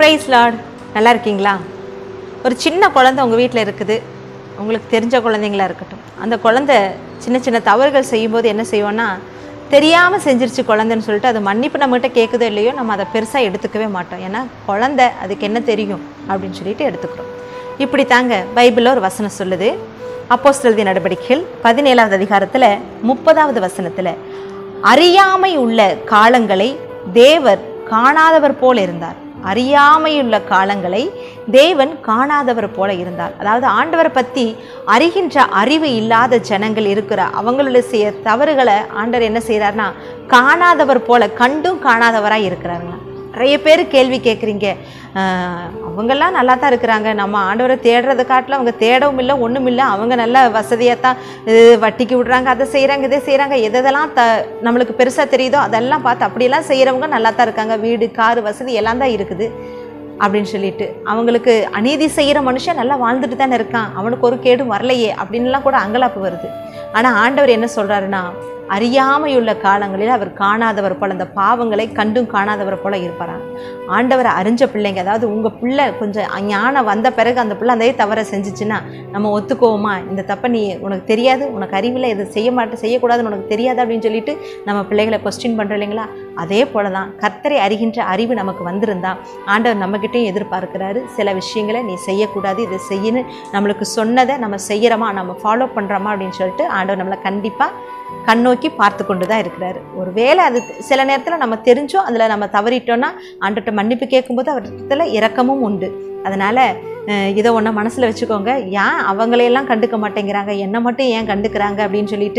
price Lord நல்லா இருக்கீங்களா ஒரு சின்ன குழந்தை உங்கள் வீட்டில் இருக்குது உங்களுக்கு தெரிஞ்ச குழந்தைங்களா இருக்கட்டும் அந்த குழந்தை சின்ன சின்ன தவறுகள் செய்யும்போது என்ன செய்வோன்னா தெரியாமல் செஞ்சிருச்சு குழந்தைன்னு சொல்லிட்டு அது மன்னிப்பு நம்மகிட்ட கேட்குதோ இல்லையோ நம்ம அதை பெருசாக எடுத்துக்கவே மாட்டோம் ஏன்னா குழந்தை அதுக்கு என்ன தெரியும் அப்படின்னு சொல்லிட்டு எடுத்துக்கிறோம் இப்படி தாங்க பைபிளில் ஒரு வசனம் சொல்லுது அப்போஸ்தலர் நடவடிக்கைகள் பதினேழாவது அதிகாரத்தில் முப்பதாவது வசனத்தில் அறியாமை உள்ள காலங்களை தேவர் காணாதவர் போல இருந்தார் அறியாமையுள்ள காலங்களை தேவன் காணாதவர் போல இருந்தார் அதாவது ஆண்டவரை பற்றி அறிகின்ற அறிவு இல்லாத ஜனங்கள் இருக்கிற அவங்களுடைய செய்ய தவறுகளை ஆண்டவர் என்ன செய்கிறார்னா காணாதவர் போல கண்டும் காணாதவராக இருக்கிறாருங்க நிறைய பேர் கேள்வி கேட்குறீங்க அவங்கெல்லாம் நல்லா தான் இருக்கிறாங்க நம்ம ஆண்டவரை தேடுறதை காட்டில் அவங்க தேடவும் இல்லை ஒன்றும் இல்லை அவங்க நல்ல வசதியாக தான் இது வட்டிக்கு விடுறாங்க அதை செய்கிறாங்க இதை செய்கிறாங்க எதெல்லாம் த நம்மளுக்கு பெருசாக தெரியுதோ அதெல்லாம் பார்த்து அப்படியெல்லாம் செய்கிறவங்க நல்லா தான் இருக்காங்க வீடு காரு வசதி எல்லாம் தான் இருக்குது அப்படின்னு சொல்லிட்டு அவங்களுக்கு அநீதி செய்கிற மனுஷன் நல்லா வாழ்ந்துட்டு தானே இருக்கான் அவனுக்கு ஒரு கேடும் வரலையே அப்படின்லாம் கூட அங்கலாப்பு வருது ஆனால் ஆண்டவர் என்ன சொல்கிறாருன்னா அறியாமையுள்ள காலங்களில் அவர் காணாதவர் போல அந்த பாவங்களை கண்டும் காணாதவர் போல இருப்பாராம் ஆண்டவரை அறிஞ்ச பிள்ளைங்க அதாவது உங்கள் பிள்ளை கொஞ்சம் ஞானம் வந்த பிறகு அந்த பிள்ளை அதே தவறை செஞ்சுச்சுன்னா நம்ம ஒத்துக்குவோமா இந்த தப்பை நீ உனக்கு தெரியாது உனக்கு அறிவில் இதை செய்ய மாட்டேன் செய்யக்கூடாதுன்னு உனக்கு தெரியாது அப்படின்னு சொல்லிட்டு நம்ம பிள்ளைகளை கொஸ்டின் பண்ணுறோம் இல்லைங்களா அதே போல தான் கர்த்தரை அறிகின்ற அறிவு நமக்கு வந்திருந்தா ஆண்டவர் நம்மக்கிட்டையும் எதிர்பார்க்கிறாரு சில விஷயங்களை நீ செய்யக்கூடாது இதை செய்யணும் நம்மளுக்கு சொன்னதை நம்ம செய்கிறோமா நம்ம ஃபாலோ பண்ணுறோமா அப்படின்னு சொல்லிட்டு ஆண்டவர் நம்மளை கண்டிப்பாக கண்ணோக்கி பார்த்து கொண்டு தான் இருக்கிறாரு ஒருவேளை அது சில நேரத்தில் நம்ம தெரிஞ்சோம் அதில் நம்ம தவறிட்டோன்னா ஆண்டர்கிட்ட மன்னிப்பு கேட்கும்போது அவர்கிட்ட இரக்கமும் உண்டு அதனால் இதை ஒன்று மனசில் வச்சுக்கோங்க ஏன் அவங்களையெல்லாம் கண்டுக்க மாட்டேங்கிறாங்க என்னை மட்டும் ஏன் கண்டுக்கிறாங்க அப்படின்னு சொல்லிட்டு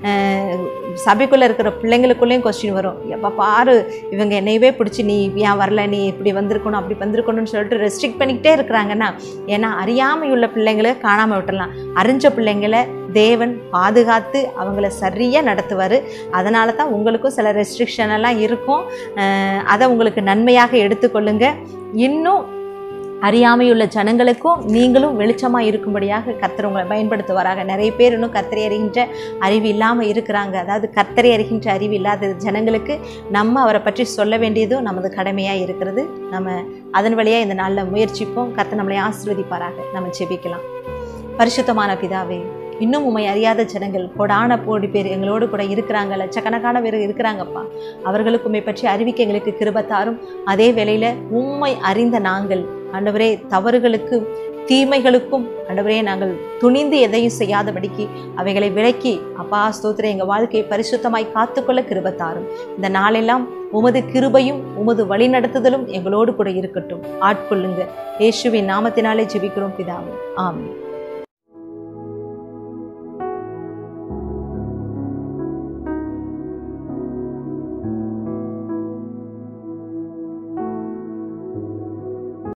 சபைக்குள்ளே இருக்கிற பிள்ளைங்களுக்குள்ளேயும் கொஸ்டின் வரும் எப்போ பாரு இவங்க என்னையவே பிடிச்சி நீ ஏன் வரல நீ இப்படி வந்திருக்கணும் அப்படி வந்திருக்கணும்னு சொல்லிட்டு ரெஸ்ட்ரிக்ட் பண்ணிக்கிட்டே இருக்கிறாங்கன்னா ஏன்னா அறியாமையுள்ள பிள்ளைங்களை காணாமல் விட்டுடலாம் அறிஞ்ச பிள்ளைங்களை தேவன் பாதுகாத்து அவங்கள சரியாக நடத்துவார் அதனால தான் உங்களுக்கும் சில ரெஸ்ட்ரிக்ஷன் எல்லாம் இருக்கும் அதை உங்களுக்கு நன்மையாக எடுத்துக்கொள்ளுங்க இன்னும் அறியாமையுள்ள ஜனங்களுக்கும் நீங்களும் வெளிச்சமாக இருக்கும்படியாக கர்த்தர் உங்களை பயன்படுத்துவாராக நிறைய பேர் இன்னும் கர்த்தரை அறிகின்ற அறிவு இல்லாமல் இருக்கிறாங்க அதாவது கர்த்தரை அறிகின்ற அறிவு இல்லாத ஜனங்களுக்கு நம்ம அவரை பற்றி சொல்ல வேண்டியதும் நமது கடமையாக இருக்கிறது நம்ம அதன் வழியாக இந்த நாளில் முயற்சிப்போம் கர்த்தர் நம்மளை ஆசீர்வதிப்பாராக நம்ம ஜெபிக்கலாம் பரிசுத்தமான பிதாவே இன்னும் உண்மை அறியாத ஜனங்கள் கொடான போடி பேர் எங்களோடு கூட இருக்கிறாங்க லட்சக்கணக்கான பேர் இருக்கிறாங்கப்பா அவர்களுக்கு உண்மை பற்றி அறிவிக்க எங்களுக்கு கிருபத்தாரும் அதே வேளையில் உண்மை அறிந்த நாங்கள் ஆண்டவரே தவறுகளுக்கு தீமைகளுக்கும் ஆண்டவரே நாங்கள் துணிந்து எதையும் செய்யாதபடிக்கு அவைகளை விலக்கி அப்பா ஸ்தோத்திர எங்கள் வாழ்க்கையை பரிசுத்தமாய் காத்துக்கொள்ள கிருபத்தாரும் இந்த நாளெல்லாம் உமது கிருபையும் உமது வழிநடத்துதலும் எங்களோடு கூட இருக்கட்டும் ஆட்கொள்ளுங்க இயேசுவின் நாமத்தினாலே ஜெபிக்கிறோம் பிதாவே ஆமென்